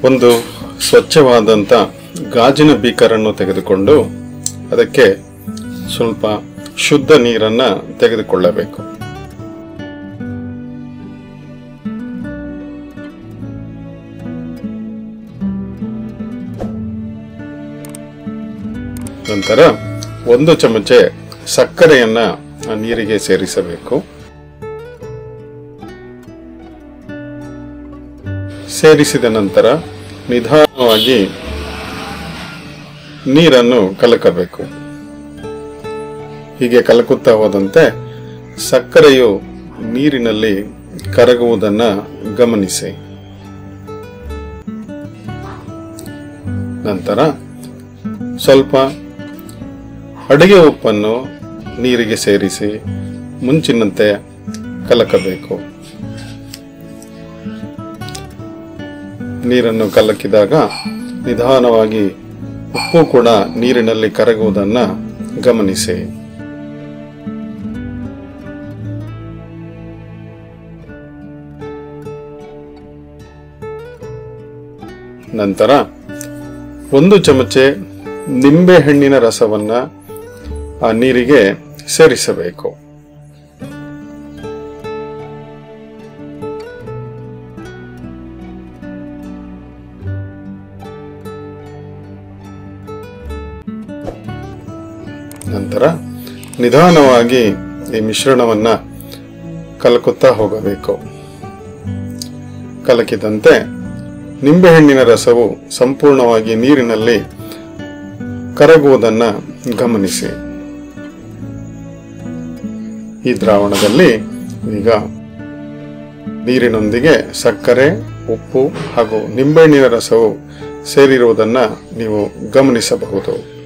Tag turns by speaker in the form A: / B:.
A: ಒಂದು ಸ್ವಚ್ಛವಾದಂಥ ಗಾಜಿನ ಬೀಕರನ್ನು ತೆಗೆದುಕೊಂಡು ಅದಕ್ಕೆ ಸ್ವಲ್ಪ ಶುದ್ಧ ನೀರನ್ನು ತೆಗೆದುಕೊಳ್ಳಬೇಕು ನಂತರ ಒಂದು ಚಮಚೆ ಸಕ್ಕರೆಯನ್ನ ಆ ನೀರಿಗೆ ಸೇರಿಸಬೇಕು ಸೇರಿಸಿದ ನಂತರ ನಿಧಾನವಾಗಿ ನೀರನ್ನು ಕಲಕಬೇಕು ಹೀಗೆ ಕಲಕುತ್ತಾ ಹೋದಂತೆ ಸಕ್ಕರೆಯು ನೀರಿನಲ್ಲಿ ಕರಗುವುದನ್ನ ಗಮನಿಸಿ ನಂತರ ಸ್ವಲ್ಪ ಅಡಿಗೆ ಉಪ್ಪನ್ನು ನೀರಿಗೆ ಸೇರಿಸಿ ಮುಂಚಿನಂತೆ ಕಲಕಬೇಕು ನೀರನ್ನು ಕಲಕಿದಾಗ ನಿಧಾನವಾಗಿ ಉಪ್ಪು ಕೂಡ ನೀರಿನಲ್ಲಿ ಕರಗುವುದನ್ನು ಗಮನಿಸಿ ನಂತರ ಒಂದು ಚಮಚೆ ನಿಂಬೆ ಹಣ್ಣಿನ ರಸವನ್ನ ಆ ನೀರಿಗೆ ಸೇರಿಸಬೇಕು ನಂತರ ನಿಧಾನವಾಗಿ ಈ ಮಿಶ್ರಣವನ್ನ ಕಲಕುತ್ತಾ ಹೋಗಬೇಕು ಕಲಕಿದಂತೆ ನಿಂಬೆಹಣ್ಣಿನ ರಸವು ಸಂಪೂರ್ಣವಾಗಿ ನೀರಿನಲ್ಲಿ ಕರಗುವುದನ್ನ ಗಮನಿಸಿ ಈ ದ್ರಾವಣದಲ್ಲಿ ಈಗ ನೀರಿನೊಂದಿಗೆ ಸಕ್ಕರೆ ಉಪ್ಪು ಹಾಗೂ ನಿಂಬೆಹಣ್ಣಿನ ರಸವು ಸೇರಿರುವುದನ್ನು ನೀವು ಗಮನಿಸಬಹುದು